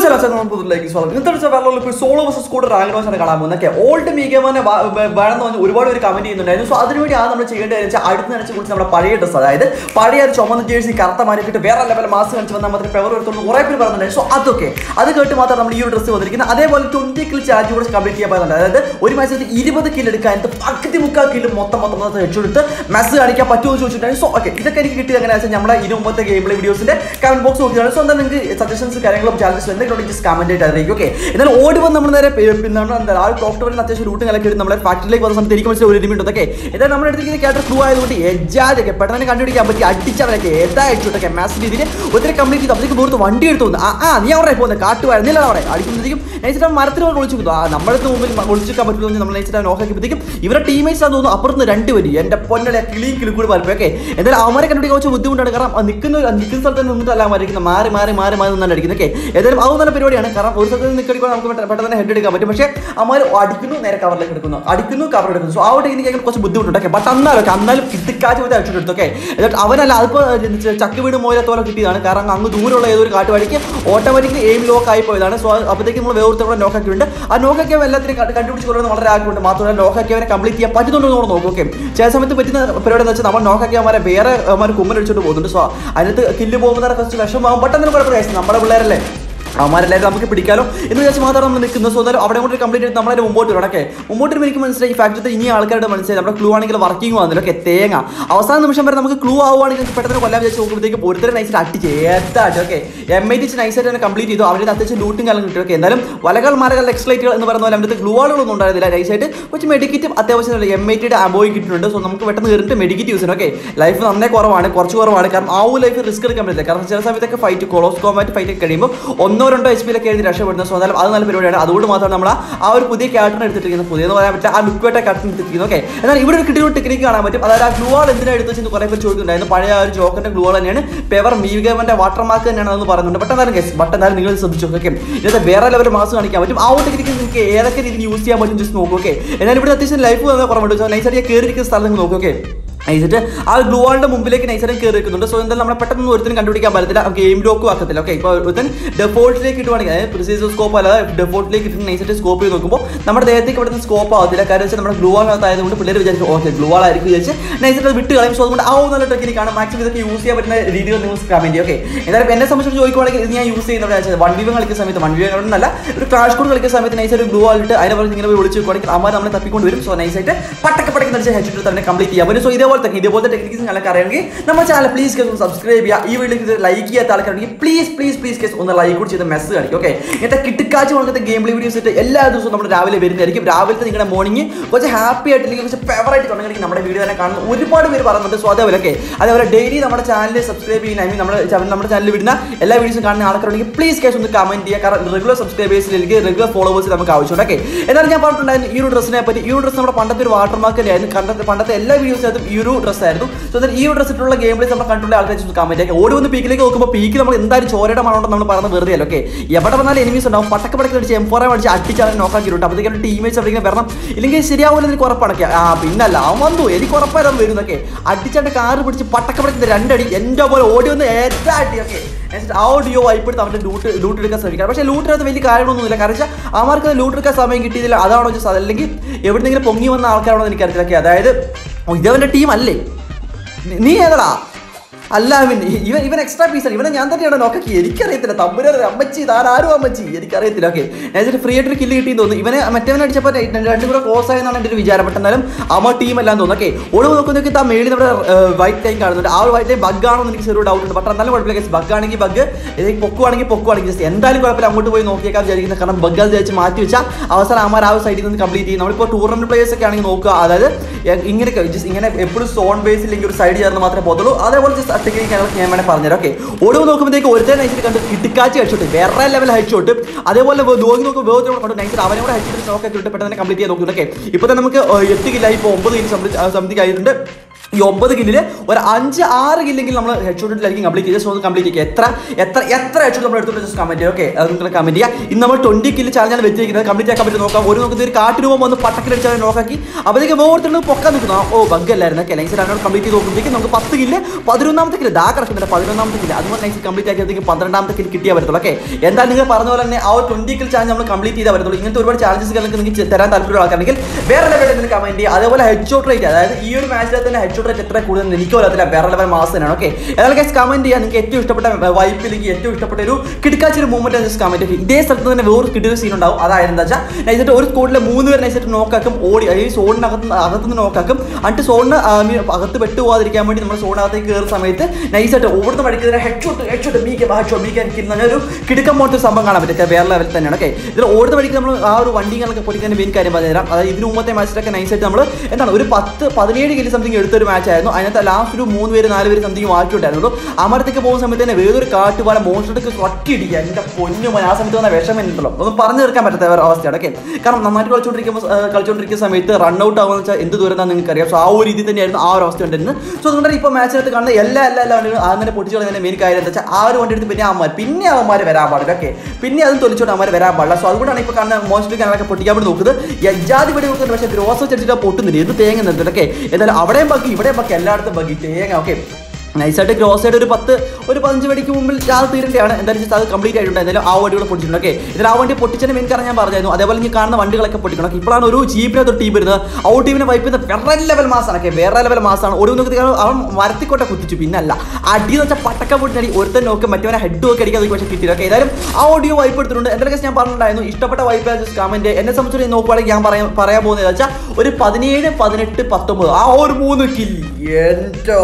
പുതുലേക്ക് സ്വാഗതം ഇന്നത്തെ വെള്ളത്തിൽ ഇപ്പോൾ സോളോ വേഴ്സസ് സ്കൂട്ടർ റാങ്ക് കാണാൻ പോകുന്നൊക്കെ ഓൾഡ് മീഗമാനെ വേണമെന്ന് പറഞ്ഞ് ഒരുപാട് പേര് കമന്റ് ചെയ്യുന്നുണ്ടായിരുന്നു സോ അതിനുവേണ്ടി ആ നമ്മൾ ചെയ്യേണ്ടത് വെച്ചാൽ അടുത്ത് നനച്ച് കുറിച്ച് നമ്മുടെ പഴയ ഡ്രസ് അതായത് പഴയ ഒരു ചുമന്ന ജേഴ്സി കറുത്ത മാറ്റിട്ട് വേറെ ലെവൽ മാസ് കാണിച്ച് വന്നാൽ മാത്രമേ പെവർ എടുത്തുള്ളൂ കുറേ പേര് പറഞ്ഞിട്ടുണ്ടായിരുന്നു സോ അതൊക്കെ അത് കേട്ട് മാത്രം നമ്മൾ ഈ ഒരു ഡ്രസ്സ് വന്നിരിക്കുന്നത് അതേപോലെ ട്വന്റി കിൽ ചാർജ് കൂടെ കംപ്ലീറ്റ് ചെയ്യാൻ പറയുന്നുണ്ട് അതായത് ഒരു മാസത്തിൽ ഇരുപത് കിൽ എടുക്കാൻ എന്നിട്ട് പകുതി മുക്കാൽ കില്ല് മൊത്തം മൊത്തം മൊത്തം വെച്ചെടുത്ത് മെസ്സ് കാണിക്കാൻ പറ്റുമോ എന്ന് ചോദിച്ചിട്ടുണ്ടായിരുന്നു സോ ഓക്കെ ഇതൊക്കെ എനിക്ക് കിട്ടിയത് എങ്ങനെയാണെന്ന് വെച്ചാൽ നമ്മുടെ ഇതിന് മുമ്പത്തെ ഗെയിം പ്ലേ വീഡിയോസിന്റെ കമന്റ് ബോക്സ് നോക്കിയാണ് സോ എന്താ നിങ്ങൾക്ക് സജഷൻസ് കാര്യങ്ങളും ചാലഞ്ചസ് എന്തെങ്കിലും ജസ്റ്റ് കമന്റ് ആയിട്ട് അറിയിക്കും ഓക്കെ എന്നാൽ ഓടി വന്ന് നമ്മൾ നേരെ പേ- പിന്നെ നമ്മൾ എന്താ ആ ടോപ്പ് ടോപ്പിൽ അത്യാവശ്യം റൂട്ടും കലക്കി എടുത്ത് നമ്മുടെ ഫാക്ടറിയിലേക്ക് വന്ന സമയത്ത് എനിക്ക് മനസ്സിലായി ഒരു എലിമെന്റ് ഒക്കെ എന്നാൽ നമ്മുടെ അടുത്തേക്ക് ക്യാരക്ടർ ക്ലൂ ആയതുകൊണ്ട് എജാതൊക്കെ പെട്ടെന്ന് കണ്ടുപിടിക്കാൻ പറ്റി അടിച്ചവരൊക്കെ ഏതാ അടിച്ചോട്ടൊക്കെ മാസ് രീതിയിൽ ഒത്തിരി കംപ്ലീറ്റ് ചെയ്ത് അപ്പോഴത്തേക്ക് പുറത്ത് വണ്ടി എടുത്തു വന്നു ആ ആ നീ അവിടെ പോകുന്നത് കാട്ടുവായിരുന്നില്ല അവിടെ അടിക്കുമ്പോഴത്തേക്കും നൈസിട്ട് മരത്തിൽ കൊണ്ട് ഒളിച്ചു ആ നമ്മുടെ മുമ്പിൽ ഒളിച്ചിക്കാൻ പറ്റുമെന്ന് നമ്മൾ നൈസിട്ട് നോക്കിയപ്പോഴത്തേക്കും ഇവരുടെ ടീമേറ്റ്സ് ആണെന്ന് തോന്നുന്നു അപ്പുറത്ത് രണ്ട് പേര് എന്റെ പൊന്നലെ കിളിയും കിളിക്കൂടി പലപ്പോഴും ഓക്കെ എന്തായാലും അവരെ കണ്ടുപിടിക്കാൻ കുറച്ച് ബുദ്ധിമുട്ടാണ് കാരണം ആ നിൽക്കുന്ന നിൽക്കുന്ന സ്ഥലത്ത് നിന്നിട്ടല്ല മാറിയിരിക്കുന്നത് മാറി മാറി മാറി മാറി നിന്നാണ് അടിക്കുന്നത് ഓക്കെ ഏതായാലും അത് നല്ല പരിപാടിയാണ് കാരണം ഒരു സ്ഥലത്ത് നിൽക്കടിക്കുമ്പോൾ നമുക്ക് പെട്ടെന്ന് പെട്ടെന്ന് തന്നെ ഹെഡ് എടുക്കാൻ പറ്റും പക്ഷേ അമ്മ അടിക്കുന്നു നേരെ കവറിലേക്ക് എടുക്കുന്നു അടിക്കുന്നു കവർ എടുക്കുന്നു സോ ആ ഒരു ടെക്നിക്ക് കുറച്ച് ബുദ്ധിമുട്ടുണ്ട് ഓക്കെ ബട്ട് എന്നാലും ഒക്കെ എന്നാലും കിട്ടിക്കാച്ച് പോയി അടിച്ചിട്ട് ഓക്കെ എന്നിട്ട് അവനല്ല അതിപ്പോൾ ചക്ക വീട് മോയിലത്തോളം കിട്ടിയതാണ് കാരണം അങ്ങ് ദൂരമുള്ള ഏതൊരു കാട്ടുവാടിക്ക് ഓട്ടോമാറ്റിക്കലി എയിം ലോക്ക് ആയി പോയതാണ് സോ അപ്പോഴത്തേക്ക് നമ്മൾ വേറൊരുത്തവിടെ നോക്കാക്കിയുണ്ട് ആ നോക്കാക്കിയ എല്ലാത്തിനും കണ്ട് കണ്ടുപിടിച്ച് കൊണ്ടുവരുന്ന വളരെ ആഗ്രഹമുണ്ട് മാത്രമല്ല നോക്കാക്കിയവരെ കംപ്ലീറ്റ് ചെയ്യാൻ പറ്റുന്നുണ്ടോ എന്ന് നോക്കും ഓക്കെ ചില സമയത്ത് പറ്റുന്ന പരിപാടി എന്ന് വെച്ചാൽ നമ്മൾ നോക്കാക്കിയവന്മാരെ വേറെ അവന്മാർ കുമ്മനടിച്ചോണ്ട് പോകുന്നുണ്ട് സോ അതിനകത്ത് കില്ല് പോകുമ്പോൾ കുറച്ച് വിഷമമാകും പെട്ടെന്ന് കുഴപ്പമില്ല നമ്മുടെ പിള്ളേരല്ലേ അവന്മാരെല്ലാവരും നമുക്ക് പിടിക്കാലോ എന്ന് വിചാരിച്ച് മാത്രം നമ്മൾ നിൽക്കുന്നത് സോ അന്നേരം അവിടെ കൊണ്ട് കംപ്ലീറ്റ് ചെയ്ത് നമ്മളതിന് മുമ്പോട്ട് വരും ഓക്കെ മുമ്പോട്ട് വരുമ്പോൾ എനിക്ക് മനസ്സിലായി ഈ ഫാക്ടറി ഇനി ആൾക്കാരുടെ മനസ്സിലായി നമ്മുടെ ക്ലൂ ആണെങ്കിൽ വർക്കിംഗ് വന്നില്ല ഓക്കെ തേങ്ങ അവസാന നിമിഷം വരെ നമുക്ക് ക്ലൂ ആവുകയാണെങ്കിൽ പെട്ടെന്ന് കൊല്ലാൻ വിചാരിച്ച് നോക്കുമ്പോഴത്തേക്ക് ഒരുത്തരം നൈസായിട്ട് അടിച്ച് ഏത്താട്ട് ഓക്കെ എം ഐ ടി നൈസായിട്ട് തന്നെ കംപ്ലീറ്റ് ചെയ്തു അവരുടെ അത്യാവശ്യം ലൂട്ടും കാലം കിട്ടും ഓക്കെ എന്തായാലും വലകൾ മരകൾ എക്സ്ലൈറ്റുകൾ എന്ന് പറയുന്ന പോലെ അതിൻ്റെ ഗ്ലൂ ആളുകളൊന്നും ഉണ്ടായിരുന്നില്ല നൈസായിട്ട് കുറച്ച് മെഡിക്കറ്റും അത്യാവശ്യം എം ഐ ടിയുടെ അബോയി കിട്ടുന്നുണ്ട് സോ നമുക്ക് പെട്ടെന്ന് കയറിയിട്ട് മെഡിക്കറ്റ് യൂസ് ചെയ്യണം ഓക്കെ ലൈഫ് നന്നേ കുറവാണ് കുറച്ച് കുറവാണ് കാരണം ആ ഒരു ലൈഫ് റിസ്ക് എടുക്കാൻ പറ്റില്ല കാരണം ചില സമയത്തൊക്കെ ഫൈറ്റ് കൊളോസ് കോമാറ്റ് ഫൈറ്റ് ഒക്കെ കഴിയുമ്പോൾ ഒന്നോ രണ്ടോ എച്ച് പിയിലൊക്കെ എഴുതി രക്ഷപ്പെടുന്നത് സോ എന്നാലും അത് നല്ല പരിപാടിയാണ് അതുകൊണ്ട് മാത്രമാണ് നമ്മൾ ആ ഒരു പുതിയ ക്യാരക്ടർ എടുത്തിരിക്കുന്നത് പുതിയെന്ന് പറയാൻ പറ്റില്ല ആ ലുക്ക് വേട്ട ക്യാരക്ടർ എടുത്തിരിക്കുന്നത് ഓക്കെ എന്നാൽ ഇവിടെ ഒരു കിട്ടിയ ടെക്നിക്ക് കാണാൻ പറ്റും അതായത് ആ ഗ്ലൂ ആൾ എന്തിനാ എടുത്ത് വെച്ചെന്ന് കുറേ പേര് ചോദിക്കുന്നുണ്ടായിരുന്നു പഴയ ആ ഒരു ജോക്കറിന്റെ ഗ്ലൂ ആൾ തന്നെയാണ് പെവർ മീഗവന്റെ വാട്ടർ മാർക്ക് തന്നെയാണ് അതെന്ന് പറയുന്നുണ്ട് ബട്ട് എന്നാലും ഗസ് ബട്ട് എന്നാലും നിങ്ങൾ ശ്രദ്ധിച്ചു ഓക്കെ ഇതിനകത്ത് വേറെ ലെവൽ മാസ് കാണിക്കാൻ പറ്റും ആ ഒരു ടെക്നിക്ക് നിങ്ങൾക്ക് ഏതൊക്കെ രീതിയിൽ യൂസ് ചെയ്യാൻ പറ്റും ജസ്റ്റ് നോക്കും ഓക്കെ എന്നാലും ഇവിടെ അത്യാവശ്യം ലൈഫ് കുറവുണ്ട് നൈസായിട്ട് കയറിയിരിക്കുന്ന സ്ഥലം നിങ്ങൾ നോക്കും ഓക്കെ നൈസിട്ട് ആ ഗ്ലൂ വാളിന്റെ മുമ്പിലേക്ക് നൈസായിട്ട് കയറി വെക്കുന്നുണ്ട് സോ എന്തായാലും നമ്മളെ പെട്ടെന്ന് ഒരുത്തിനും കണ്ടുപിടിക്കാൻ പറ്റത്തില്ല ഗെയിം ലോക്കും ആക്കത്തില്ല ഓക്കെ ഇപ്പോൾ ഒരുത്തൻ ഡെഫോൾട്ടിലേക്ക് ഇട്ടുവാണെങ്കിൽ അതായത് പ്രിസൈസ് സ്കോപ്പ് അല്ലാതെ ഡെഫോൾട്ടിലേക്ക് ഇട്ട് നൈസായിട്ട് സ്കോപ്പ് ചെയ്ത് നോക്കുമ്പോൾ നമ്മുടെ ദേഹത്തേക്ക് ഇവിടുന്ന് സ്കോപ്പ് ആവത്തില്ല കാര്യം വെച്ചാൽ നമ്മുടെ ഗ്ലൂ വാളിനകത്തായതുകൊണ്ട് പിള്ളേർ വിചാരിക്കും ഓക്കെ ഗ്ലൂ വാൾ ആയിരിക്കും വിചാരിച്ച് നൈസായിട്ട് അത് വിട്ട് കളയും സോ അതുകൊണ്ട് ആ ഒരു നല്ല ടെക്നിക്കാണ് മാക്സിമം ഇതൊക്കെ യൂസ് ചെയ്യാൻ പറ്റുന്ന രീതിയിൽ നിങ്ങൾ കമന്റ് ചെയ്യും ഓക്കെ എന്തായാലും എന്നെ സംബന്ധിച്ച് ചോദിക്കുവാണെങ്കിൽ ഇത് ഞാൻ യൂസ് ചെയ്യുന്നത് വൺ വി കളിക്കുന്ന സമയത്ത് വൺ വി എന്നല്ല ഒരു ക്രാഷ് കോഡ് കളിക്കുന്ന സമയത്ത് നൈസായിട്ട് ഗ്ലൂ വാളിട്ട് അതിനെ പറഞ്ഞ് ഇങ്ങനെ പോയി വിളിച്ച് നോക്കുവാണെങ്കിൽ അമ്മ നമ്മളെ തപ്പിക്കൊണ്ട് വരും സോ നൈസായിട്ട് പട്ടക്കെ പടക്കി നടിച്ച് ഹെഡ് തന്നെ കംപ്ലീറ്റ് ചെയ്യാൻ പറ്റും സോ ഇതേപോലത്തെ ഇതേപോലത്തെ ടെക്നിക്സ് നിങ്ങൾക്ക് അറിയാമെങ്കിൽ നമ്മുടെ ചാനൽ പ്ലീസ് കേസ് ഒന്ന് സബ്സ്ക്രൈബ് ചെയ്യുക ഈ വീഡിയോ ലൈക്ക് ചെയ്യാത്ത ആൾക്കാരുണ്ടെങ്കിൽ പ്ലീസ് പ്ലീസ് പ്ലീസ് കേസ് ഒന്ന് ലൈക്ക് കൂടി ചെയ്ത് മെസ്സേജ് കാണിക്കും ഓക്കെ ഇങ്ങനത്തെ കിട്ടിക്കാച്ച് കൊടുക്കുന്ന ഗെയിം പ്ലേ വീഡിയോസ് ഇട്ട് എല്ലാ ദിവസവും നമ്മൾ രാവിലെ വരുന്നതായിരിക്കും രാവിലത്തെ നിങ്ങളുടെ മോർണിംഗ് കുറച്ച് ഹാപ്പി ആയിട്ട് അല്ലെങ്കിൽ കുറച്ച് ഫേവറേറ്റ് തുടങ്ങി നമ്മുടെ വീഡിയോ തന്നെ കാണുന്ന ഒരുപാട് പേര് പറയുന്നുണ്ട് സോ അതേപോലെ ഒക്കെ അതേപോലെ ഡെയിലി നമ്മുടെ ചാനൽ സബ്സ്ക്രൈബ് ചെയ്യുന്ന ഐ മീൻ നമ്മുടെ ചാനൽ നമ്മുടെ ചാനലിൽ വിടുന്ന എല്ലാ വീഡിയോസും കാണുന്ന ആൾക്കാരുണ്ടെങ്കിൽ പ്ലീസ് കേസ് ഒന്ന് കമന്റ് ചെയ്യുക കാരണം റെഗുലർ സബ്സ്ക്രൈബേഴ്സിലേക്ക് റെഗുലർ ഫോളോവേഴ്സ് നമുക്ക് ആവശ്യമുണ്ട് ഓക്കെ എന്നാലും ഞാൻ പറഞ്ഞിട്ടുണ്ടായിരുന്നു ഈ ഒരു ഡ്രസ്സിനെ പറ്റി ഈ ഒരു ഡ്രസ്സ് നമ്മുടെ പണ്ടത്തെ ഒരു വാട്ടർ മാർക്ക് ആയിരുന്നു കണ്ടത്തെ പണ്ടത്തെ എല്ലാ വീഡിയോസിനകത്തും ഈ ഒരു ഡ്രസ്സ് ആയിരുന്നു സോ എന്നാൽ ഈ ഒരു ഡ്രസ് ഇട്ടുള്ള ഗെയിം പ്ലേസ് നമ്മൾ കണ്ടുള്ള ആൾക്കാർ കമന്റ് ആക്കി ഓടി വന്ന് പീക്കിലേക്ക് നോക്കുമ്പോൾ പീക്ക് നമ്മൾ എന്തായാലും ചോരയുടെ മണമുണ്ടെന്ന് നമ്മൾ പറഞ്ഞത് വെറുതെ അല്ല ഓക്കെ എവിടെ വന്നാലും എനിമീസ് ഉണ്ടാവും പട്ടക്ക പടക്കി അടിച്ച് എം ഫോറെ അടിച്ച് അടിച്ചാൽ നോക്കാക്കിയിട്ടുണ്ട് അപ്പോഴത്തേക്കും ടീമേറ്റ്സ് അവിടെ വരണം ഇല്ലെങ്കിൽ ശരിയാവില്ല എനിക്ക് ഉറപ്പണക്കെ ആ പിന്നല്ല അവൻ വന്നു എനിക്ക് ഉറപ്പായിരുന്നു വരുന്നൊക്കെ അടിച്ചാണ്ട് കാറ് പിടിച്ച് പട്ടക്ക പടക്കുന്ന രണ്ടടി എൻ്റെ പോലെ ഓടി വന്ന് ഏറ്റവും അടി ഓക്കെ ആ ഓഡിയോ വായ്പെടുത്ത് അവൻ്റെ ലൂട്ട് ലൂട്ട് എടുക്കാൻ ശ്രമിക്കാം പക്ഷേ ലൂട്ടിനകത്ത് വലിയ കാര്യമൊന്നുമില്ല കാരണം വെച്ചാൽ അവർക്ക് ലൂട്ട് എടുക്കാൻ സമയം കിട്ടിയില്ല അതാണോ ചോദിച്ചത് അല്ലെങ്കിൽ എവിടെന്നെങ്കിലും പൊങ്ങി വന്ന ആൾക്കാരാണോ എന്ന് എനിക്കറിയില്ല ഓക്കെ അതായത് ഓ, ഇതവൻ്റെ ടീം അല്ലേ നീ- നീ ഏതടാ അല്ല അവൻ ഇവൻ ഇവൻ എക്സ്ട്രാ പീസാണ് ഇവനെ ഞാൻ തന്നെയാണ് നോക്കി എനിക്കറിയത്തില്ല തമ്പുരാൻ അമ്മച്ചി താൻ ആരും അമ്മച്ചി എനിക്കറിയത്തില്ല ഓക്കെ ഞാൻ ഫ്രീ ആയിട്ട് ഒരു കില്ല് കിട്ടിയെന്ന് തോന്നുന്നു ഇവനെ മറ്റവനെ അടിച്ചപ്പോൾ രണ്ടും കൂടെ ക്ലോസ് ആയെന്നാണ് എൻ്റെ ഒരു വിചാരം പക്ഷെ എന്നാലും അമ്മ ടീം എല്ലാം തോന്നുന്നു ഓക്കെ ഒളിവ് നോക്കുന്നൊക്കെ ആ മേളിൽ നമ്മുടെ വൈറ്റ് ടൈം കാണുന്നുണ്ട് ആ ഒരു വൈറ്റ് ടൈം ബഗ് ആണോ എന്ന് എനിക്ക് ചെറിയ ഡൗട്ട് ഉണ്ട് പക്ഷേ എന്നാലും കുഴപ്പമില്ല ബഗ് ആണെങ്കിൽ ബഗ് ഏതെങ്കിലും പൊക്കുവാണെങ്കിൽ പൊക്കുവാണെങ്കിൽ ജസ്റ്റ് എന്തായാലും കുഴപ്പമില്ല അങ്ങോട്ട് പോയി നോക്കിയേക്കാൻ വിചാരിക്കുന്നത് കാരണം ബഗ് അത് വിചാരിച്ച് മാറ്റി വെച്ചാൽ അവസാനം അമ്മ ആ ഒരു സൈഡിൽ നിന്ന് കംപ്ലീറ്റ് ചെയ്യും നമ്മളിപ്പോൾ ടൂർണമെന്റ് പ്ലേയേഴ്സ് ഒക്കെ ആണെങ്കിൽ നോക്കുക അതായത് എ- ഇങ്ങനെയൊക്കെ ജസ്റ്റ് ഇങ്ങനെ എപ്പോഴും സോൺ ബേസിലേക്ക് ഒരു സൈഡ് ചേർന്ന് മാത്രമേ പോകത്തുള്ളൂ അതേപോലെ ജസ്റ്റ് ടെക്നിക്ക് ഞാൻ വേണേൽ പറഞ്ഞുതരാം ഓക്കെ ഒടുവ് നോക്കുമ്പോഴത്തേക്ക് ഒരുത്തേ നൈസിൽ കണ്ട് ഇടുക്കാച്ച് ഹെഡ്ഷോട്ട് വേറെ ലെവൽ ഹെഡ്ഷോട്ട് അതേപോലെ നോക്കി നോക്കുമ്പോൾ വേറെ കണ്ടു നൈസിൽ അവനെ കൂടെ ഹെഡ്ഷോട്ട് നോക്കി ഇട്ട് പെട്ടെന്ന് കംപ്ലീറ്റ് ചെയ്യാൻ നോക്കുന്നുണ്ട് ഓക്കെ ഇപ്പോൾ തന്നെ നമുക്ക് ഏഹ്, എട്ട് കില്ല ഇപ്പോൾ ഒമ്പത് കിലോ സംതിങ് ആയിട്ടുണ്ട് ഈ ഒമ്പത് കില്ലില് ഒരു അഞ്ച് ആറ് കില്ലെങ്കിൽ നമ്മൾ ഹെഡ് ഷോട്ടിലായിരിക്കും കംപ്ലീറ്റ് ചെയ്ത് സോ കംപ്ലീറ്റ് ചെയ്യുക എത്ര എത്ര എത്ര ഹെഡ് ഷോട്ട് നമ്മൾ എടുത്തിട്ട് ജസ്റ്റ് കമന്റ് ചെയ്യുക ഓക്കെ അത് നിങ്ങൾ കമന്റ് ചെയ്യുക ഇന്ന് നമ്മൾ ട്വന്റി കില്ല് ചാർജാണ് വെച്ചിരിക്കുന്നത് കംപ്ലീറ്റ് ആക്കാൻ പറ്റും നോക്കാം ഒരു നോക്കുന്നത് ഒരു കാട്ടുരൂപം വന്ന് പട്ടക്കിലടിച്ചാൽ നോക്കാക്കി അപ്പോഴത്തേക്ക് വേർത്തുണ്ട് പൊക്കാൻ നിൽക്കുന്നു ഓ ബഗ് അല്ലായിരുന്നു ഓക്കെ ലൈൻസ് രണ്ടോട് കംപ്ലീറ്റ് ചെയ്ത് നോക്കുമ്പോഴത്തേക്ക് നമുക്ക് പത്ത് കില്ല് പതിനൊന്നാമത്തെ കില്ല് ദാ കിടക്കുന്നുണ്ട് പതിനൊന്നാമത്തെ കില്ല് അതുപോലെ ലൈൻസ് കംപ്ലീറ്റ് ആക്കിയത്തേക്ക് പന്ത്രണ്ടാമത്തെ കില്ല് കിട്ടിയാൽ പറ്റത്തുള്ളൂ ഓക്കെ എന്തായാലും നിങ്ങൾ പറഞ്ഞ പോലെ തന്നെ ആ ഒരു ട്വന്റി കിൽ ചാലഞ്ച് നമ്മൾ കംപ്ലീറ്റ് ചെയ്താൽ പറ്റത്തുള്ളൂ ഇങ്ങനത്തെ ഒരുപാട് ചാലഞ്ചസ് നിങ്ങൾക്ക് തരാൻ താല്പര്യമുള്ള ആൾക്കാണെങ്കിൽ വേറെ ലെവലിൽ നിങ്ങൾ കമന്റ് ചെയ്യുക അതേപോലെ ഹെഡ് ഷോട്ട് റേറ്റ് അതായത് ഈ ഒരു മാച്ചിൽ തന്നെ ഹെഡ് ഷോട്ട് റേറ്റ് എത്ര കൂടുതൽ എനിക്ക് പോലത്തില്ല വേറെ ലെവൽ മാസ് തന്നെയാണ് ഓക്കെ ഏതായാലും ഗൈസ് കമന്റ് ചെയ്യുക നിങ്ങൾക്ക് ഏറ്റവും ഇഷ്ടപ്പെട്ട വൈപ്പിലേക്ക് ഏറ്റവും ഇഷ്ടപ്പെട്ട ഒരു കിടക്കാച്ചൊരു മൂവ്മെന്റ് ജസ്റ്റ് കമന്റ് ചെയ്യുക ഇതേ സ്ഥലത്ത് തന്നെ വേറെ കിട്ടിയ സീൻ ഉണ്ടാവും അതായത് എന്താ വെച്ചാൽ നൈസായിട്ട് ഒരു സ്കോഡിലെ മൂന്ന് പേര് നൈസായിട്ട് നോക്കാക്കും ഓടി അതായത് സോണിനകത്ത് അകത്തുനിന്ന് നോക്കാക്കും എന്നിട്ട് സോണിന് അകത്ത് പെട്ടു പോകാതിരിക്കാൻ വേണ്ടി നമ്മൾ സോണിനകത്തേക്ക് കയറുന്ന സമയത്ത് നൈസായിട്ട് ഓടുന്ന വഴിക്ക് ഹെഡ് ഷോട്ട് ഹെഡ് ഷോട്ട് മീക്ക് ഹാഡ് ഷോട്ട് മീക്ക് നിൽക്കുന്ന ഒരു കിടക്കം പോലത്തെ സംഭവം കാണാൻ പറ്റും വേറെ ലെവലിൽ തന്നെയാണ് ഓക്കെ ഇതിൽ ഓടുന്ന വഴിക്ക് നമ്മൾ ആ ഒരു വണ്ടികളൊക്കെ പൊട്ടിക്കാൻ മെയിൻ കാര്യം പറഞ്ഞുതരാം അതായത് ഇതിന് മുമ്പത്തെ മാച്ചിലൊക്കെ നൈസായിട്ട് നമ്മൾ എന്താണ് ഒരു പത്ത് പതിനേഴ് കിലോ സംതിങ് എടുത്തൊരു മാച്ച് ആയിരുന്നു അതിനകത്ത് ലാസ്റ്റ് ഒരു മൂന്ന് പേര് നാല് പേര് സംതിങ് മാറ്റി വിട്ടായിരുന്നു അമരത്തേക്ക് പോകുന്ന സമയത്ത് തന്നെ വേറൊരു കാട്ടുപാല മോൺസ്റ്റർക്ക് ഒറ്റയിടിക്കുക എൻ്റെ പൊന്നു മോനെ. ആ സമയത്ത് വന്ന വിഷമം ഉണ്ടല്ലോ ഒന്നും പറഞ്ഞു തീർക്കാൻ പറ്റാത്ത ഒരു അവസ്ഥയാണ് ഓക്കെ കാരണം നന്നായിട്ട് കളിച്ചുകൊണ്ടിരിക്കുമ്പോൾ ആ, കളിച്ചുകൊണ്ടിരിക്കുന്ന സമയത്ത് റൺ ഔട്ട് ആവുമെന്ന് വെച്ചാൽ എന്ത് ദൂരം നിങ്ങൾക്ക് അറിയാം സോ ആ ഒരു രീതി തന്നെയായിരുന്നു ആ ഒരു അവസ്ഥ ഉണ്ടായിരുന്നു സോ അതുകൊണ്ട് ഇപ്പോൾ മാച്ചിനകത്ത് കാണുന്ന എല്ലാ എല്ലാ എല്ലാ വണ്ടികളും അങ്ങനെ പൊട്ടിച്ചു കളയുന്നതിന്റെ മെയിൻ കാര്യം എന്താ വെച്ചാൽ ആ ഒരു വണ്ടി എടുത്ത് പിന്നെ അവന്മാർ പിന്നെ അവന്മാർ വരാൻ പാടില്ല ഓക്കെ പിന്നെ അതും തൊലിച്ചോട്ട് അവന്മാർ വരാൻ പാടില്ല സോ അതുകൊണ്ടാണ് ഇപ്പോൾ കാണുന്ന മോസ്റ്റ് കാനൊക്കെ പൊട്ടിക്കാൻ വേണ്ടി നോക്കുന്നത് യജാതി വെടി നോക്കുന്നുണ്ട് പക്ഷേ ഗ്രോസ് വെച്ചിട്ട് പൊട്ടുന്നില്ല ഇത് തേങ്ങ നിർത്തുന്നുണ്ട് ഓക്കെ എന്തായാലും അവിടെയും ബാക്കി ഇവിടെയും ബാക്കി എല്ലായിടത്തും ബാക്കി തേങ്ങ ഓക്കെ നൈസായിട്ട് ക്രോസ് ആയിട്ട് ഒരു പത്ത് ഒരു പതിനഞ്ച് മണിക്ക് മുമ്പിൽ അത് തീരേണ്ടതാണ് എന്തായാലും just അത് കംപ്ലീറ്റ് ആയിട്ടുണ്ട് എന്തായാലും ആ വണ്ടികൾ പൊട്ടിച്ചിട്ടുണ്ട് ഓക്കെ ഇതിൽ ആ വണ്ടി പൊട്ടിച്ചതിന് മെയിൻ കാരണം ഞാൻ പറഞ്ഞായിരുന്നു അതേപോലെ ഈ കാണുന്ന വണ്ടികളൊക്കെ പൊട്ടിക്കണം ഇപ്പോഴാണ് ഒരു ജീപ്പിനകത്ത് ടീം വരുന്നത് ആ ടീമിനെ വൈപ്പ് ചെയ്യുന്ന വേറെ ലെവൽ മാസാണ് ഓക്കെ വേറെ ലെവൽ മാസാണ് ഒരു നോക്കി അവൻ മരത്തിക്കോട്ടെ കുത്തിച്ചു പിന്നല്ല അടി എന്ന് വെച്ചാൽ പട്ടക്ക പൊട്ടിച്ചടി ഒരുത്തൻ നോക്കി മറ്റവനെ ഹെഡ് നോക്കി അടിക്കാൻ നോക്കി പക്ഷേ കിട്ടിയില്ല ഓക്കെ ഏതായാലും ആ ഓഡിയോ വൈപ്പ് എടുത്തിട്ടുണ്ട് എന്തൊക്കെ ഞാൻ പറഞ്ഞിട്ടുണ്ടായിരുന്നു ഇഷ്ടപ്പെട്ട വൈപ്പ് കമന്റ് എന്നെ സംബന്ധിച്ച് നോക്കുവാണെങ്കിൽ ഞാൻ പറയാൻ പറയാൻ പോകുന്നത് വെച്ചാൽ ഒരു പതിനേഴ് പതിനെട്ട് പത്തൊമ്പത് ആ ഒരു മൂന്ന് കില്ല് എൻ്റെ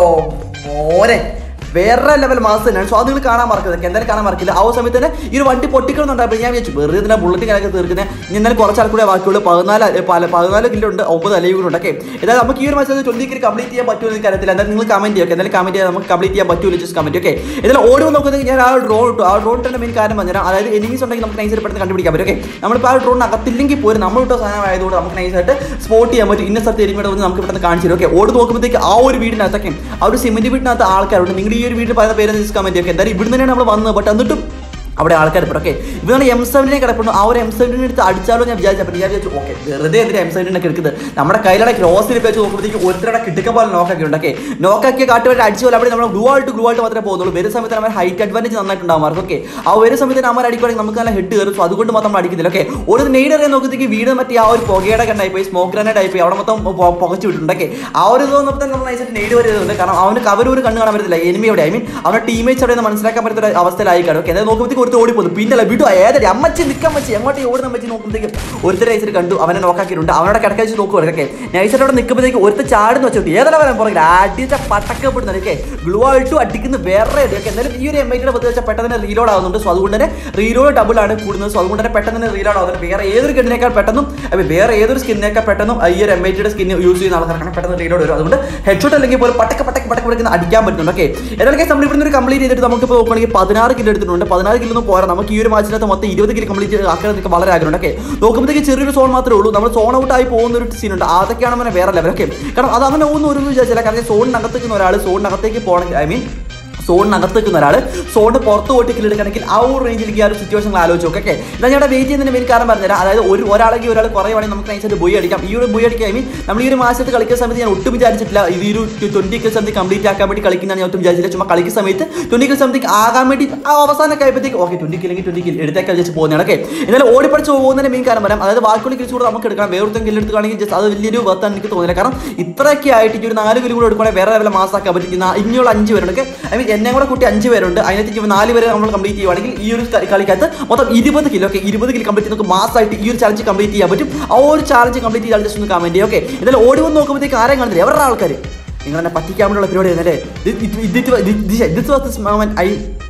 മോനെ വേറെ ലെവൽ മാസ് തന്നെയാണ് സോ അത് നിങ്ങൾ കാണാൻ മറക്കരുത് എന്തായാലും കാണാൻ മറക്കില്ല ആ ഒരു സമയത്ത് തന്നെ ഈ ഒരു വണ്ടി പൊട്ടിക്കണമെന്നുണ്ടായപ്പോൾ ഞാൻ വിചാരിച്ചു വെറുതെ ഇതിനെ ബുള്ളറ്റ് കണക്ക് തീർക്കുന്നത് ഇനി എന്നാലും കുറച്ച് ആൾക്കൂടെ ബാക്കിയുള്ളൂ പതിനാല് അ- പല പതിനാല് കിലോ ഉണ്ട് ഒമ്പത് അലയും ഉണ്ട് ഓക്കെ ഏതായാലും നമുക്ക് ഈ ഒരു മാസം ട്വന്റി കിലോ കംപ്ലീറ്റ് ചെയ്യാൻ പറ്റുമോ എന്ന് അറിയത്തില്ല എന്തായാലും നിങ്ങൾ കമന്റ് ചെയ്യുക എന്തായാലും കമന്റ് ചെയ്യാൻ നമുക്ക് കംപ്ലീറ്റ് ചെയ്യാൻ പറ്റുമോ ജസ്റ്റ് കമന്റ് ഓക്കെ ഏതായാലും ഓടി നോക്കുന്നത് ഞാൻ ആ ഡ്രോൺ ഇട്ടു ആ ഡ്രോൺ തന്നെ മെയിൻ കാര്യം പറഞ്ഞുതരാം അതായത് എനിമീസ് ഉണ്ടെങ്കിൽ നമുക്ക് നൈസായിട്ട് പെട്ടെന്ന് കണ്ടുപിടിക്കാൻ പറ്റും ഓക്കെ നമ്മളിപ്പോൾ ആ ഡ്രോൺ അകത്തില്ലെങ്കിൽ പോലും നമ്മൾ ഇട്ട സാധനം ആയതുകൊണ്ട് നമുക്ക് നൈസായിട്ട് സ്പോട്ട് ചെയ്യാൻ പറ്റും ഇന്ന സ്ഥലത്ത് എനിമിയുടെ വന്ന് നമുക്ക് പെട്ടെന്ന് കാണിച്ചു തരും ഓക്കെ ഓടി നോക്കുമ്പോഴത്തേക്ക് ആ ഒരു വീടിനകത്തൊക്കെ ആ ഒരു സിമെന്റ് വീടിനകത്ത് ആൾക്കാരുണ്ട് നിങ്ങൾ ഈ ഒരു വീട്ടിൽ പറയുന്ന പേര് ജസ്റ്റ് കമന്റ് ഒക്കെ എന്തായാലും ഇവിടുന്ന് തന്നെയാണ് നമ്മൾ വന്നത് ബട്ട് എന്നിട്ടും അവിടെ ആൾക്കാർ ഇപ്പോൾ ഓക്കെ ഇവരാണ് എം സെവനിനെ കിടപ്പുണ്ട് ആ ഒരു എം സെവനിനെ എടുത്ത് അടിച്ചാലോ ഞാൻ വിചാരിച്ചപ്പോൾ ഞാൻ വിചാരിച്ചു ഓക്കെ വെറുതെ എന്തിനാ എം സെവനിനെ എടുക്കുന്നത് നമ്മുടെ കയ്യിലുള്ള ക്രോസിൽ വെച്ച് നോക്കുമ്പോഴത്തേക്ക് ഒരുത്തരുടെ കിട്ടുക പോലെ നോക്കൊക്കെ ഉണ്ട് ഓക്കെ നോക്കാക്കിയ കാട്ടുവരെ അടിച്ചു പോലെ അവിടെ നമ്മൾ ഗ്ലൂ ആയിട്ട് ഗ്ലൂ ആയിട്ട് മാത്രമേ പോകുന്നുള്ളൂ വരുന്ന സമയത്ത് നമ്മൾ ഹൈറ്റ് അഡ്വാൻറ്റേജ് നന്നായിട്ടുണ്ടാവും അവർക്ക് ഓക്കെ ആ വരുന്ന സമയത്ത് നമ്മൾ അടിക്കുവാണെങ്കിൽ നമുക്ക് നല്ല ഹെഡ് കയറും സോ അതുകൊണ്ട് മാത്രം നമ്മൾ അടിക്കുന്നില്ല ഓക്കെ ഒരു നെയ്ഡ് അറിയാൻ നോക്കുമ്പോഴത്തേക്ക് വീട് മറ്റേ ആ ഒരു പുകയുടെ കണ്ടായി പോയി സ്മോക്ക് ഗ്രാനൈഡ് ആയി പോയി അവിടെ മൊത്തം പൊ- പുകച്ചു വിട്ടിട്ടുണ്ട് ഓക്കെ ആ ഒരു ഇത് വന്നപ്പോൾ തന്നെ നമ്മൾ നൈസായിട്ട് നെയ്ഡ് വരുന്നുണ്ട് കാരണം അവന് കവർ ഒരു കണ്ണ് കാണാൻ പറ്റത്തില്ല എനിമി അവിടെ ഐ മീൻ അവരുടെ ടീമേറ്റ്സ് അവിടെ നിന്ന് മനസ്സിലാക്കാൻ പറ്റുന്ന ഒരു അവസ്ഥയിലായി കാണും ഓക്കെ അതായത് നോക്കുമ്പോഴത്തേക്ക് ഒരുത്തർ ഓടിപ്പോകുന്നു പിന്നെ വിടു ഏതൊരു അമ്മച്ചി നിൽക്കാൻ വെച്ച് എങ്ങോട്ട് ഓടുന്ന വെച്ച് നോക്കുമ്പോഴത്തേക്കും ഒരുത്തർ നൈസായിട്ട് കണ്ടു അവനെ നോക്കാക്കിയിട്ടുണ്ട് അവനോട് കിടക്കാച്ച് നോക്കുവാണ് ഓക്കെ നൈസായിട്ട് അവിടെ നിൽക്കുമ്പോഴത്തേക്ക് ഒരുത്തർ ചാടുന്ന വെച്ചു ഏതാണ് പറയാൻ പുറകിൽ അടിച്ച പട്ടക്കപ്പെടുന്നത് ഓക്കെ ഗ്ലൂ ആയിട്ട് അടിക്കുന്ന വേറെ ഓക്കെ എന്നാലും ഈ ഒരു എം ഐ ടിയുടെ വെച്ചാൽ പെട്ടെന്ന് തന്നെ റീലോഡ് ആവുന്നുണ്ട് സോ അതുകൊണ്ട് തന്നെ റീലോഡ് ഡബിൾ ആണ് കൂടുന്നത് സോ അതുകൊണ്ട് തന്നെ പെട്ടെന്ന് തന്നെ റീലോഡ് ആവുന്നുണ്ട് വേറെ ഏതൊരു ഗണ്ണിനേക്കാൾ പെട്ടെന്നും അപ്പൊ വേറെ ഏതൊരു സ്കിന്നിനേക്കാൾ പെട്ടെന്നും ഈ ഒരു എം ഐ ടിയുടെ സ്കിൻ യൂസ് ചെയ്യുന്ന ആൾക്കാർക്കാണ് പെട്ടെന്ന് റീലോഡ് വരും അതുകൊണ്ട് ഹെഡ് ഷോട്ട് അല്ലെങ്കിൽ പോലും പട്ടക്ക പട്ടക്ക പട്ടക്ക പടക്കുന്ന അടിക്കാൻ പറ്റുന്നുണ്ട് ഓക്കെ ഏതൊക്കെ നമ്മൾ ഇവിടുന്ന് ഒരു കംപ്ലീറ്റ് ചെയ്തിട്ട് നമുക്ക് ഇപ്പോൾ നോക്കുകയാണെങ്കിൽ പതിനാറ് കിലോ എടുത്തിട്ടുണ്ട് പതിനാറ് കിലോ ഒന്നും പോരാ നമുക്ക് ഈ ഒരു മാച്ചിനകത്ത് മൊത്തം ഇരുപത് കിലോ കംപ്ലീറ്റ് ആക്കാൻ നിങ്ങൾക്ക് വളരെ ആഗ്രഹമുണ്ട് ഓക്കെ നോക്കുമ്പോഴത്തേക്ക് ചെറിയൊരു സോൺ മാത്രമേ ഉള്ളൂ നമ്മൾ സോൺ ഔട്ട് ആയി പോകുന്ന ഒരു സീൻ ഉണ്ട് അതൊക്കെയാണ് പിന്നെ വേറെ ലെവൽ ഓക്കെ കാരണം അത് അങ്ങനെ ഒന്നും ഒരു വിചാരിച്ചില്ല കാരണം സോണിനകത്തേക്ക് ഒരാൾ സോണിനകത്തേക്ക് പോകണമെങ്കിൽ ഐ മീൻ സോണിനകത്ത് നിൽക്കുന്ന ഒരാൾ സോണിന് പുറത്ത് പോയിട്ട് കില്ല് എടുക്കണമെങ്കിൽ ആ ഒരു റേഞ്ചിലേക്ക് ആ ഒരു സിറ്റുവേഷൻ ആലോചിച്ച് നോക്കെ ഓക്കെ ഇതാ ഞാൻ വെയിറ്റ് ചെയ്യുന്നതിന് മെയിൻ കാരണം പറഞ്ഞുതരാം അതായത് ഒരു ഒരാളെങ്കിൽ ഒരാൾ കുറയുവാണെങ്കിൽ നമുക്ക് നൈസായിട്ട് ബോയ് അടിക്കാം ഈ ഒരു ബോയ് അടിക്കാൻ ഐ മീൻ നമ്മൾ ഈ ഒരു മാസത്ത് കളിക്കുന്ന സമയത്ത് ഞാൻ ഒട്ടും വിചാരിച്ചിട്ടില്ല ഇത് ഈ ഒരു ട്വന്റി കിൽ സംതിങ് കംപ്ലീറ്റ് ആക്കാൻ വേണ്ടി കളിക്കുന്ന ഞാൻ ഒട്ടും വിചാരിച്ചില്ല ചുമ്മാ കളിക്കുന്ന സമയത്ത് ട്വന്റി കിൽ സംതിങ് ആകാൻ വേണ്ടി ആ അവസാനം കഴിയുമ്പോഴത്തേക്ക് ഓക്കെ ട്വന്റി കില്ലെങ്കിൽ ട്വന്റി കിൽ എടുത്തേക്കാൻ വെച്ച് പോകുന്നതാണ് ഓക്കെ എന്നാലും ഓടിപ്പടിച്ച് പോകുന്നതിന് മെയിൻ കാരണം പറയാം അതായത് ബാക്കിയുള്ള കിൽസ് കൂടെ നമുക്ക് എടുക്കാം വേറൊരുത്തം കില്ല് എടുക്കുകയാണെങ്കിൽ ജസ്റ്റ് അത് വലിയൊരു വർത്താണ് എനിക്ക് തോന്നില്ല കാരണം ഇത്രയൊക്കെ ആയിട്ട് ഈ ഒരു നാല് കിലോ കൂടെ എടുക്കുകയാണെങ്കിൽ വേറെ ലെവൽ മാസാക്കാൻ പറ്റും നാ- ഇനിയുള്ള അഞ്ച് പേരുണ്ട് ഐ മീൻ എന്നെ കൂടെ കൂട്ടി അഞ്ച് പേരുണ്ട് അതിനകത്ത് ഇവർ നാല് പേരെ നമ്മൾ കംപ്ലീറ്റ് ചെയ്യുവാണെങ്കിൽ ഈ ഒരു കളി- കളിക്കകത്ത് മൊത്തം ഇരുപത് കിലോ ഒക്കെ ഇരുപത് കിലോ കംപ്ലീറ്റ് നമുക്ക് മാസമായിട്ട് ഈ ഒരു ചാലഞ്ച് കംപ്ലീറ്റ് ചെയ്യാൻ പറ്റും ആ ഒരു ചാലഞ്ച് കംപ്ലീറ്റ് ചെയ്താൽ ജസ്റ്റ് ഒന്ന് കമന്റ് ചെയ്യും ഓക്കെ ഇതിൽ ഓടി വന്ന് നോക്കുമ്പോഴത്തേക്ക് ആരെയും കാണുന്നില്ല എവരുടെ ആൾക്കാർ നിങ്ങൾ എന്നെ പറ്റിക്കാൻ വേണ്ടിയുള്ള പരിപാടി ആയിരുന്നല്ലേ I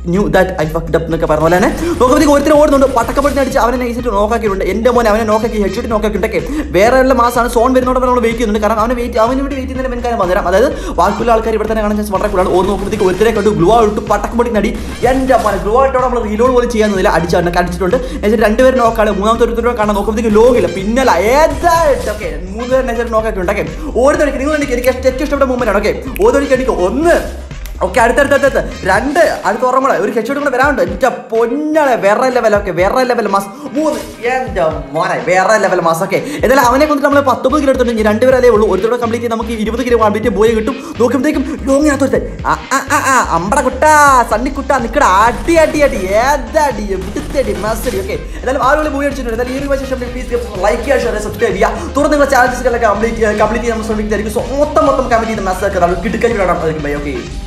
knew that I fucked up എന്നൊക്കെ പറഞ്ഞ പോലെ തന്നെ നോക്കുമ്പോഴത്തേക്ക് ഒരുത്തരം ഓടുന്നുണ്ട് പട്ടക്കപ്പട്ടിന് അടിച്ച് അവനെ നൈസിട്ട് നോക്കാക്കിയിട്ടുണ്ട് എൻ്റെ മോനെ അവനെ നോക്കാക്കി ഹെഡ്ഷോട്ട് നോക്കാക്കിയിട്ടൊക്കെ വേറെ ഉള്ള മാസമാണ് സോൺ വരുന്നോടെ നമ്മൾ വെയിറ്റ് ചെയ്യുന്നുണ്ട് കാരണം അവന് വെയിറ്റ് അവന് വേണ്ടി വെയിറ്റ് ചെയ്യുന്നതിന് മെൻകാരം പറഞ്ഞുതരാം അതായത് ബാക്കിയുള്ള ആൾക്കാർ ഇവിടെ തന്നെ കാണാൻ ചാൻസ് വളരെ കൂടുതലാണ് ഓർന്ന് നോക്കുമ്പോഴത്തേക്ക് ഒരുത്തരെ കണ്ടു ഗ്ലൂ ഇട്ട് പട്ടക്കപ്പട്ടിന് അടി എൻ്റെ മോനെ ഗ്ലൂ ആയിട്ടോടെ നമ്മൾ റീലോഡ് പോലും ചെയ്യാന്നില്ല അടിച്ചാണ് അടിച്ചിട്ടുണ്ട് എന്നുവെച്ചാൽ രണ്ടുപേരും നോക്കാണ് മൂന്നാമത്തെ ഒരുത്തരം കാണാൻ നോക്കുമ്പോഴത്തേക്ക് ലോകില്ല പിന്നല്ല ഏതായിട്ട് ഓക്കെ മൂന്ന് പേരും നൈസായിട്ട് നോക്കാക്കിയിട്ടുണ്ട് ഓക്കെ ഓരോരുത്തർക്ക് നിങ്ങൾ എനിക്ക് എനിക്ക് ഏറ്റവും ഇഷ്ടപ്പെട്ട മൂവ്മെന്റ് ആണ് ഓക്കെ ഓരോരിക്കും എനിക്ക് ഒന്ന് ഓക്കെ അടുത്തടുത്തടുത്ത് രണ്ട് അടുത്ത ഓർമ്മ ഒരു ഹെഡ് കൂടെ വരാനുണ്ട് എൻ്റെ പൊന്നാളെ വേറെ ലെവൽ ഓക്കെ വേറെ ലെവൽ മാസ് മൂന്ന് എൻ്റെ മോനെ വേറെ ലെവൽ മാസ് ഓക്കെ എന്നാലും അവനെ കൊണ്ടിട്ട് നമ്മൾ പത്തൊമ്പത് കിലോ എടുത്തിട്ടുണ്ട് ഇനി രണ്ടുപേരല്ലേ ഉള്ളൂ ഒരുത്തോടെ കംപ്ലീറ്റ് ചെയ്ത് നമുക്ക് ഇരുപത് കിലോ കംപ്ലീറ്റ് പോയി കിട്ടും നോക്കുമ്പോഴത്തേക്കും ലോങ്ങിനകത്തൊരുത്തൻ ആ ആ ആ ആ അമ്പട കുട്ടാ സണ്ണി കുട്ടാ നിക്കട അടി അടി അടി ഏതടി എവിടുത്തടി മസ്തടി ഓക്കെ എന്നാലും ആളുകൾ മൂവി അടിച്ചിട്ടുണ്ട് എന്നാലും ഈ ഒരു ശേഷം പ്ലീസ് ലൈക്ക് ചെയ്യുക ഷെയർ സബ്സ്ക്രൈബ് ചെയ്യുക തുറന്ന് നിങ്ങളുടെ ചാനൽസുകളൊക്കെ കംപ്ലീറ്റ് കംപ്ലീറ്റ് ചെയ്യാൻ നമ്മൾ ശ്രമിക്കുന്നതായിരിക്കും സോ മൊത്തം മൊത്തം കമന്റ് ചെയ്ത് മെസ്സൊക്കെ നമ്മൾ കിട്ടുക്കൽ വിടണം അതായിരിക്കും ബൈ ഓക്കെ